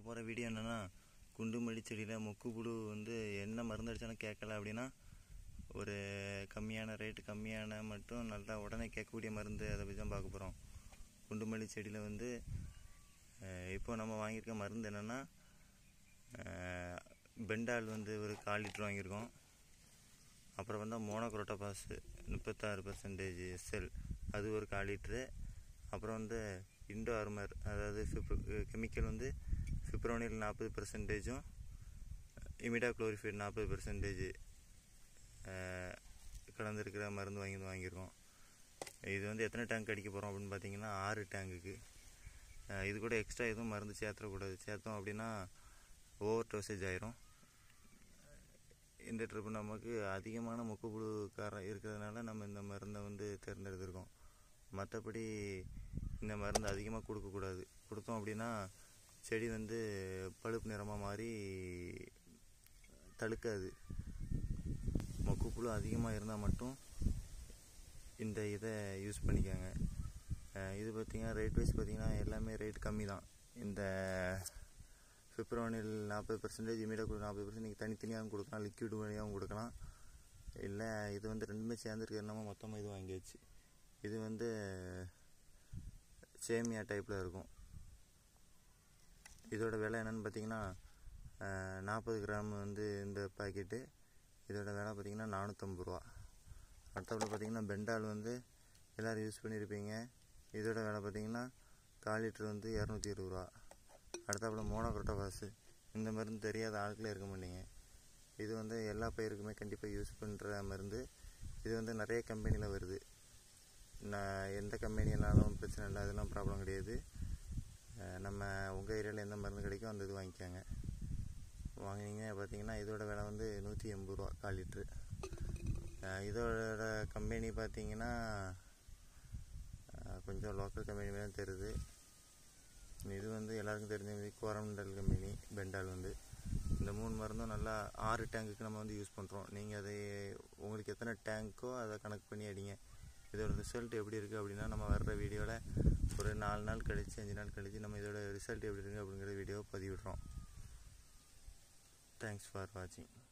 போகிற வீடியோ என்னென்னா குண்டுமல்லி செடியில் மொக்கு புழு வந்து என்ன மருந்து அடித்தாலும் கேட்கல அப்படின்னா ஒரு கம்மியான ரேட்டு கம்மியான மட்டும் நல்லா உடனே கேட்கக்கூடிய மருந்து அதை பற்றி தான் பார்க்க போகிறோம் குண்டுமல்லி செடியில் வந்து அஹ், இப்போ நம்ம வாங்கியிருக்க மருந்து என்னென்னா பெண்டால் வந்து ஒரு கால் லிட்டர் வாங்கியிருக்கோம் அப்புறம் வந்து மோனோக்ரோட்டோபாஸ் முப்பத்தாறு பர்சன்டேஜ் எஸ்எல் அது ஒரு கால் லிட்ரு அப்புறம் வந்து இண்டோ அர்மர் அதாவது கெமிக்கல் வந்து ஃபிப்ரோனில் நாற்பது பர்சன்டேஜும் இமிடா குளோரிஃபைட் நாற்பது பர்சன்டேஜ் கலந்துருக்கிற மருந்து வாங்கி வந்து வாங்கியிருக்கோம் இது வந்து எத்தனை டேங்க் அடிக்க போகிறோம் அப்படின்னு பார்த்தீங்கன்னா ஆறு டேங்குக்கு அஹ் இது கூட எக்ஸ்ட்ரா எதுவும் மருந்து சேர்த்துடக்கூடாது சேர்த்தோம் அப்படின்னா ஓவர் டோசேஜ் ஆயிரும் இந்த ட்ரிப் நமக்கு அதிகமான முக்குப்புழு காரம் இருக்கிறதுனால நம்ம இந்த மருந்தை வந்து தேர்ந்தெடுத்திருக்கோம் மற்றபடி இந்த மருந்து அதிகமாக கொடுக்கக்கூடாது கொடுத்தோம் அப்படின்னா செடி வந்து பழுப்பு நிறமாக மாறி தழுக்காது மொக்குப்புழு அதிகமாக இருந்தால் மட்டும் இந்த இதை யூஸ் பண்ணிக்கோங்க அஹ் இது பார்த்திங்கன்னா ரேட் வைஸ் பார்த்திங்கன்னா எல்லாமே ரேட் கம்மி தான் இந்த பிப்ரவனில் நாற்பது பர்சன்டேஜ் இமீடியாக நாற்பது பர்சன்ட் நீங்கள் தனித்தனியாகவும் கொடுக்கலாம் லிக்விட் வழியாகவும் கொடுக்கலாம் இல்லை இது வந்து ரெண்டுமே சேர்ந்துருக்கு என்னமோ மொத்தமாக இது வாங்கியாச்சு இது வந்து சேமியா டைப்பில் இருக்கும் இதோட விலை என்னென்னு பார்த்தீங்கன்னா நாற்பது கிராம் வந்து இந்த பாக்கெட்டு இதோட விலை பார்த்தீங்கன்னா நானூற்றம்பது ரூபா அடுத்தபடி பார்த்தீங்கன்னா பெண்டால் வந்து எல்லோரும் யூஸ் பண்ணியிருப்பீங்க இதோட விலை பார்த்தீங்கன்னா கால் லிட்டர் வந்து இரநூத்தி இருபது ரூபா அடுத்தாப்புல மோனோக்ரோட்டோபாஸு இந்த மருந்து தெரியாத ஆட்களே இருக்க மாட்டீங்க இது வந்து எல்லா பயிருக்குமே கண்டிப்பாக யூஸ் பண்ணுற மருந்து இது வந்து நிறைய கம்பெனியில் வருது நான் எந்த கம்பெனினாலும் பிரச்சனை இல்லை அதெல்லாம் ப்ராப்ளம் கிடையாது அஹ் நம்ம உங்கள் ஏரியாவில் எந்த மருந்து கிடைக்கும் அந்த இது வாங்கிக்கோங்க வாங்கினீங்க பார்த்தீங்கன்னா இதோட விலை வந்து நூற்றி எண்பது ரூபா கால் லிட்ரு அஹ் இதோட கம்பெனி பார்த்தீங்கன்னா அஹ் கொஞ்சம் லோக்கல் கம்பெனி மாதிரி தான் தெரியுது இது வந்து எல்லாருக்கும் தெரிஞ்ச மாதிரி கோரமண்டல் கம்பெனி பெண்டால் வந்து இந்த மூணு மருந்தும் நல்லா ஆறு டேங்குக்கு நம்ம வந்து யூஸ் பண்ணுறோம் நீங்கள் அதை உங்களுக்கு எத்தனை டேங்க்கோ அதை கணக்கு பண்ணி அடிங்க இதோட ரிசல்ட் எப்படி இருக்குது அப்படின்னா நம்ம வர்ற வீடியோவில் ஒரு நாலு நாள் கழித்து அஞ்சு நாள் கழித்து நம்ம இதோட ரிசல்ட் எப்படி இருக்குது அப்படிங்கிற வீடியோவை பதிவிடுறோம் தேங்க்ஸ் ஃபார் வாட்சிங்